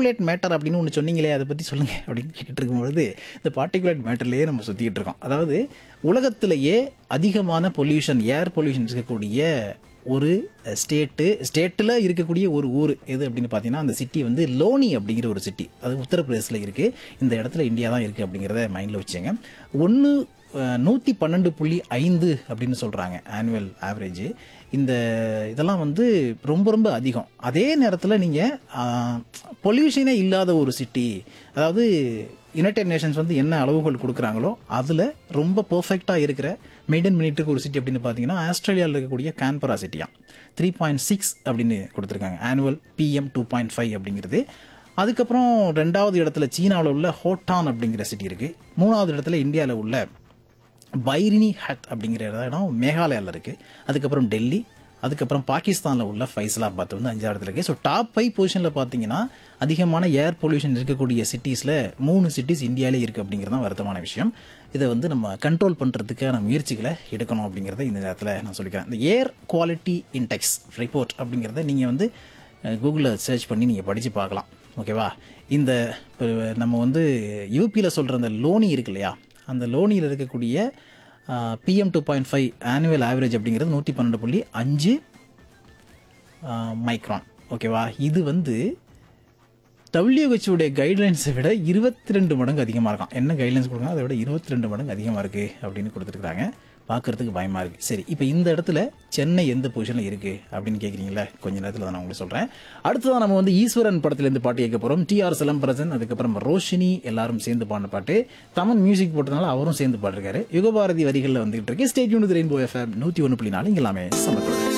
particulate matter அப்படின்னு ஒன்று சொன்னீங்களே அதை பற்றி சொல்லுங்க அப்படின்னு கேட்டுட்டு இருக்கும்பொழுது இந்த பார்ட்டிகுலேட் மேட்டர்லேயே நம்ம சுற்றிக்கிட்டு இருக்கோம் அதாவது உலகத்திலேயே அதிகமான பொல்யூஷன் ஏர் பொல்யூஷன் இருக்கக்கூடிய ஒரு ஸ்டேட்டு ஸ்டேட்டில் இருக்கக்கூடிய ஒரு ஊர் எது அப்படின்னு பார்த்தீங்கன்னா அந்த சிட்டி வந்து லோனி அப்படிங்கிற ஒரு சிட்டி அது உத்தரப்பிரதேசில் இருக்குது இந்த இடத்துல இந்தியா தான் இருக்குது அப்படிங்கிறத மைண்டில் வச்சுங்க ஒன்று நூற்றி பன்னெண்டு புள்ளி ஐந்து அப்படின்னு சொல்கிறாங்க ஆனுவல் ஆவரேஜ் இந்த இதெல்லாம் வந்து ரொம்ப ரொம்ப அதிகம் அதே நேரத்தில் நீங்கள் பொல்யூஷனே இல்லாத ஒரு சிட்டி அதாவது யுனைடெட் நேஷன்ஸ் வந்து என்ன அளவுகள் கொடுக்குறாங்களோ அதில் ரொம்ப பர்ஃபெக்டாக இருக்கிற மெயின்டைன் பண்ணிட்டு இருக்க ஒரு சிட்டி அப்படின்னு பார்த்தீங்கன்னா ஆஸ்திரேலியாவில் இருக்கக்கூடிய கேன்பரா சிட்டியா த்ரீ பாயிண்ட் சிக்ஸ் அப்படின்னு கொடுத்துருக்காங்க annual P M two point five அப்படிங்கிறது அதுக்கப்புறம் ரெண்டாவது இடத்துல சீனாவில் உள்ள ஹோட்டான் அப்படிங்கிற சிட்டி இருக்குது மூணாவது இடத்துல இந்தியாவில் உள்ள பைரினி ஹட் அப்படிங்கிற இடம் மேகாலயாவில் இருக்குது அதுக்கப்புறம் டெல்லி அதுக்கப்புறம் பாகிஸ்தானில் உள்ள ஃபைசலாபாத் வந்து அஞ்சாவது இடத்துல இருக்குது ஸோ டாப் ஃபைவ் பொசிஷனில் பார்த்தீங்கன்னா அதிகமான ஏர் பொல்யூஷன் இருக்கக்கூடிய சிட்டிஸில் மூணு சிட்டிஸ் இந்தியாவிலே இருக்குது அப்படிங்கிறது தான் வருத்தமான விஷயம் இதை வந்து நம்ம கண்ட்ரோல் பண்ணுறதுக்கான முயற்சிகளை எடுக்கணும் அப்படிங்கிறத இந்த நேரத்தில் நான் சொல்லிக்கிறேன் இந்த ஏர் குவாலிட்டி இன்டெக்ஸ் ரிப்போர்ட் அப்படிங்கிறத நீங்கள் வந்து கூகுளில் சர்ச் பண்ணி நீங்கள் படித்து பார்க்கலாம் ஓகேவா இந்த இப்ப நம்ம வந்து யூபியில் சொல்கிற அந்த லோனி இருக்கு இல்லையா அந்த லோனியில் இருக்கக்கூடிய P M two point five annual average அப்படிங்கிறது நூற்றி பன்னெண்டு புள்ளி அஞ்சு மைக்ரான் ஓகேவா இது வந்து டபிள்யூஹெச்ஓடைய கைட்லைன்ஸை விட இருபத்தி ரெண்டு மடங்கு அதிகமாக இருக்கான் என்ன கைட்லைன்ஸ் கொடுக்குறாங்க அதை விட இருபத்தி ரெண்டு மடங்கு அதிகமாக இருக்குது அப்படின்னு கொடுத்துருக்காங்க பார்க்கறதுக்கு பயமாக இருக்குது சரி இப்போ இந்த இடத்துல சென்னை எந்த பொசிஷனில் இருக்குது அப்படின்னு கேட்குறீங்களா கொஞ்ச நேரத்தில் தான் நான் உங்களுக்கு சொல்கிறேன் அடுத்ததான் நம்ம வந்து ஈஸ்வரன் படத்துலேருந்து பாட்டு கேட்க போகிறோம் டிஆர் சிலம்பரசன் அதுக்கப்புறம் ரோஷினி எல்லாரும் சேர்ந்து பாடின பாட்டு தமன் மியூசிக் போட்டதுனால அவரும் சேர்ந்து பாடிருக்காரு யுகபாரதி வரிகளில் வந்துகிட்டு இருக்கு ஸ்டேட் யூனிட் ரெயின்போ எஃப்எம் நூற்றி ஒன்று புள்ளி நாலு இங்கே எல்லாமே சமத்துவம்